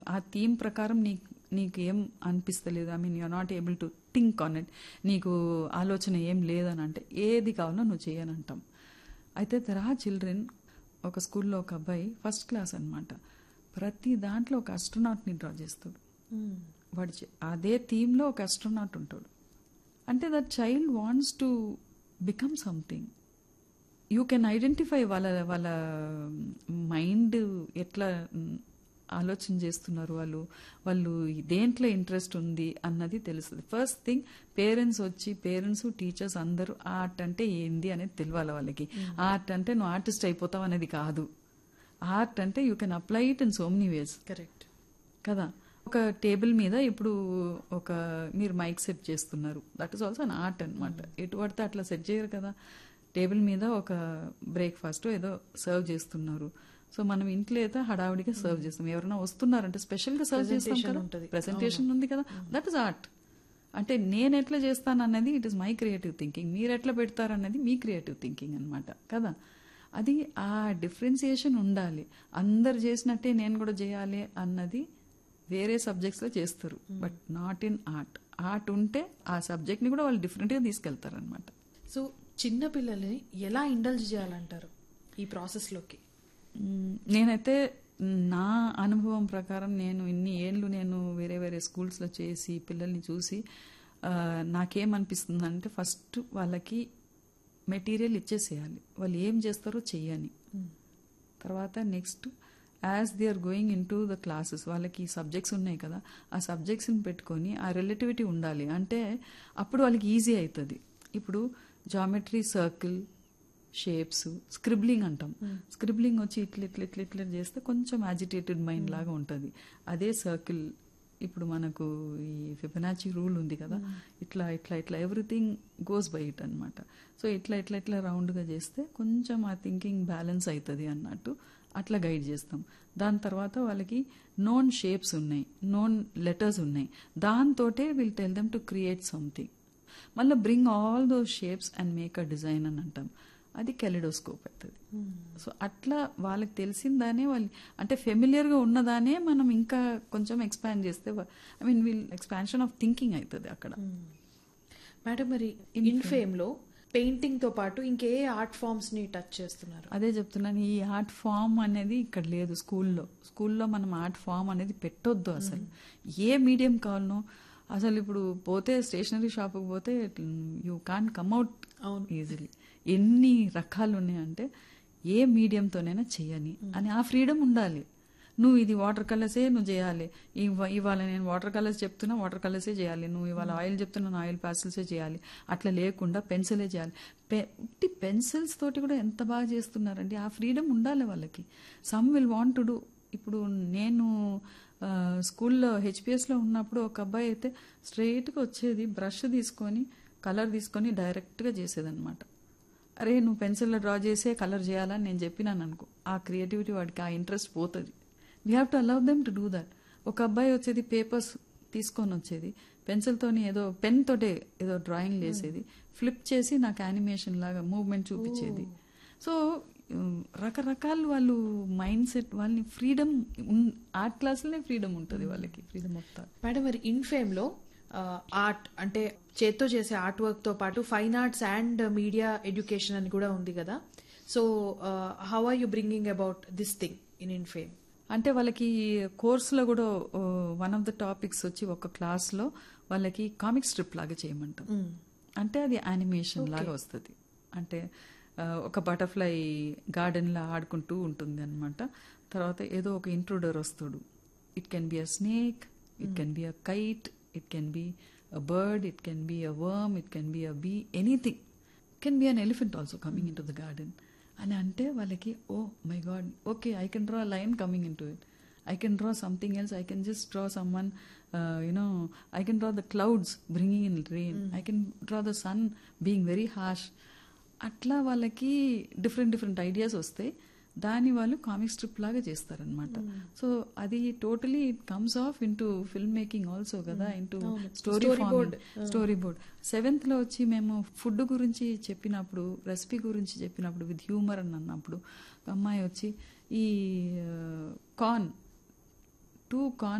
ఆ థీమ్ ప్రకారం నీకు నీకు ఏం అనిపిస్తలేదు I mean you're not able to think on it నీకు ఆలోచన ఏం లేదని అంటే ఏది కావాలో నువ్వు చేయనంటాం అయితే దర్ ఆర్ చిల్డ్రన్ ఒక స్కూల్లో ఒక అబ్బాయి ఫస్ట్ క్లాస్ అన్నమాట ప్రతి దాంట్లో ఒక అస్ట్రోనాట్ని డ్రా చేస్తాడు వాడు చే- అదే థీమ్లో ఒక అస్ట్రోనాట్ ఉంటాడు అంటే that child wants to become something you can identify వాళ్ళ వాళ్ళ మైండ్ ఎట్లా మ్, ఆలోచన చేస్తున్నారు వాళ్ళు వాళ్ళు దేంట్లో ఇంట్రెస్ట్ ఉంది అన్నది తెలుస్తుంది ఫస్ట్ థింగ్ పేరెంట్స్ వచ్చి పేరెంట్స్ టీచర్స్ అందరూ ఆర్ట్ అంటే ఏంది అనేది తెలియాలి వాళ్ళకి ఆర్ట్ అంటే నువ్వు ఆర్టిస్ట్ అయిపోతావు అనేది కాదు ఆర్ట్ అంటే you can apply it in so many ways correct కదా ఒక టేబుల్ మీద ఇప్పుడు ఒక మీరు మైక్ సెట్ చేస్తున్నారు that is also an art అనమాట ఎటు పడితే అట్లా సెట్ చేయరు కదా టేబుల్ మీద ఒక బ్రేక్ఫాస్ట్ ఏదో సర్వ్ చేస్తున్నారు సో మనం ఇంట్లో అయితే హడావుడిగా సర్వ్ చేస్తాం ఎవరైనా వస్తున్నారంటే స్పెషల్ గా సర్వ్ చేస్తాం Presentation కదా ఉంటది. ప్రెసెంటేషన్ ఉంది కదా దట్ ఇస్ ఆర్ట్ అంటే నేను ఎట్లా చేస్తాను అన్నది it is my creative thinking మీరు ఎట్లా పెడతారు అన్నది మీ క్రియేటివ్ థింకింగ్ అనమాట కదా అది ఆ డిఫరెన్సియేషన్ ఉండాలి అందరు చేసినట్టే నేను కూడా చేయాలి అన్నది వేరే సబ్జెక్ట్స్లో చేస్తారు but not in art art ఉంటే ఆ సబ్జెక్ట్ని కూడా వాళ్ళు డిఫరెంట్గా తీసుకెళ్తారు అనమాట సో చిన్న పిల్లల్ని ఎలా ఇండల్జ్ చేయాలంటారు ఈ ప్రాసెస్లోకి నేనైతే నా అనుభవం ప్రకారం నేను ఇన్ని ఏళ్ళు నేను వేరే వేరే స్కూల్స్లో చేసి పిల్లల్ని చూసి ఆ, నాకేమనిపిస్తుంది అంటే ఫస్ట్ వాళ్ళకి మెటీరియల్ ఇచ్చేసేయాలి వాళ్ళు ఏం చేస్తారో చెయ్యని తర్వాత next as they are going in to the classes వాళ్ళకి సబ్జెక్ట్స్ ఉన్నాయి కదా ఆ సబ్జెక్ట్స్ని పెట్టుకొని ఆ రిలేటివిటీ ఉండాలి అంటే అప్పుడు వాళ్ళకి ఈజీ అవుతుంది ఇప్పుడు జామెట్రీ సర్కిల్ షేప్స్ స్క్రిబ్లింగ్ అంటాం స్క్రిబ్లింగ్ వచ్చి ఇట్లా ఇట్లా ఇట్లా ఇట్లా చేస్తే కొంచెం యాజిటేటెడ్ మైండ్ లాగా ఉంటుంది అదే సర్కిల్ ఇప్పుడు మనకు ఈ ఫిబనాచి రూల్ ఉంది కదా ఇట్లా ఇట్లా ఇట్లా ఎవ్రీథింగ్ గోస్ బై ఇట్ అనమాట సో ఇట్లా ఇట్లా ఇట్లా రౌండ్గా చేస్తే కొంచెం ఆ థింకింగ్ బ్యాలెన్స్ అవుతుంది అన్నట్టు అట్లా గైడ్ చేస్తాం దాని తర్వాత వాళ్ళకి నోన్ షేప్స్ ఉన్నాయి నోన్ లెటర్స్ ఉన్నాయి దాంతోటే will tell them to create something మళ్ళీ bring all those shapes and make a design అని అంటాం అది కెలిడోస్కోప్ అవుతుంది సో అట్లా వాళ్ళకి తెలిసిందానే వాళ్ళు అంటే ఫెమిలియర్గా ఉన్నదానే మనం ఇంకా కొంచెం ఎక్స్పాండ్ చేస్తే I mean we'll expansion of thinking అవుతుంది అక్కడ మేడం మరి ఇన్ఫేమ్ లో పెయింటింగ్ తో పాటు ఇంకే ఆర్ట్ ఫార్మ్స్ ని టచ్ చేస్తున్నారు అదే చెప్తున్నాను ఈ ఆర్ట్ ఫామ్ అనేది ఇక్కడ లేదు స్కూల్లో స్కూల్లో మనం ఆర్ట్ ఫామ్ అనేది పెట్టొద్దు అసలు ఏ మీడియం కావాలనో అసలు ఇప్పుడు పోతే స్టేషనరీ షాప్కి పోతే యూ కాన్ కమ్అట్ అవును. ఈజీలీ ఎన్ని రకాలు ఉన్నాయంటే ఏ మీడియంతోనైనా చేయని అని ఆ ఫ్రీడమ్ ఉండాలి నువ్వు ఇది వాటర్ కలర్సే నువ్వు చేయాలి ఇవ- ఇవాళ నేను వాటర్ కలర్స్ చెప్తున్నా వాటర్ కలర్సే చేయాలి నువ్వు ఇవాళ ఆయిల్ చెప్తున్నా ఆయిల్ ప్యాసిల్సే చేయాలి అట్లా లేకుండా పెన్సిలే చేయాలి పె ఉట్టి పెన్సిల్స్ తోటి కూడా ఎంత బాగా చేస్తున్నారండి ఆ ఫ్రీడమ్ ఉండాలి వాళ్ళకి some will want to do ఇప్పుడు నేను ఆ, స్కూల్లో హెచ్పిఎస్లో ఉన్నప్పుడు ఒక అబ్బాయి అయితే స్ట్రైట్గా వచ్చేది బ్రష్ తీసుకొని కలర్ తీసుకొని డైరెక్ట్గా చేసేదన్నమాట అరే నువ్వు పెన్సిల్లో డ్రా చేసే కలర్ చేయాలని నేను చెప్పినాను అనుకో ఆ క్రియేటివిటీ వాడికి ఆ ఇంట్రెస్ట్ పోతుంది we have to allow them to do that ఒక అబ్బాయి వచ్చేది పేపర్స్ తీసుకొని వచ్చేది పెన్సిల్తోని ఏదో పెన్ తోటే ఏదో డ్రాయింగ్ వేసేది ఫ్లిప్ చేసి నాకు యానిమేషన్ లాగా మూవ్మెంట్ చూపించేది సో ఉమ్, రకరకాల వాళ్ళు మైండ్ సెట్ వాళ్ళని ఫ్రీడమ్ ఆర్ట్ క్లాసులనే ఫ్రీడమ్ ఉంటుంది వాళ్ళకి ఫ్రీడమ్ ఆఫ్ థాట్ మేడం మరి ఇన్ఫేమ్ లో ఆర్ట్ అంటే చేత్తో చేసే ఆర్ట్ వర్క్ తో పాటు fine arts and media education అని కూడా ఉంది కదా so how are you bringing about this thing in ఇన్ఫేమ్ అంటే వాళ్ళకి కోర్సులో కూడా వన్ ఆఫ్ ద టాపిక్స్ వచ్చి ఒక క్లాస్లో వాళ్ళకి కామిక్ స్ట్రిప్ లాగా చేయమంటాం అంటే అది యానిమేషన్ లాగా వస్తుంది అంటే ఆ, ఒక బటర్ఫ్లై గార్డెన్లో ఆడుకుంటూ ఉంటుంది అనమాట తర్వాత ఏదో ఒక ఇంట్రూడర్ వస్తాడు it can be a snake it can be a kite it can be a bird it can be a worm it can be a bee anything can be an elephant also coming in to the garden అని అంటే వాళ్ళకి oh my god okay I can draw line coming in to it I can draw something else I can just draw someone you know I can draw the clouds bringing in rain I can draw the sun being very harsh అట్లా వాళ్ళకి different different ideas వస్తాయి దాన్ని వాళ్ళు comic strip లాగా చేస్తారనమాట so అది totally it comes off into film making also కదా into story Storyboard. Storyboard seventh లో వచ్చి మేము ఫుడ్ గురించి చెప్పినప్పుడు రెసిపీ గురించి చెప్పినప్పుడు విత్ హ్యూమర్ అని అన్నప్పుడు ఒక అమ్మాయి వచ్చి ఈ కార్న్ టూ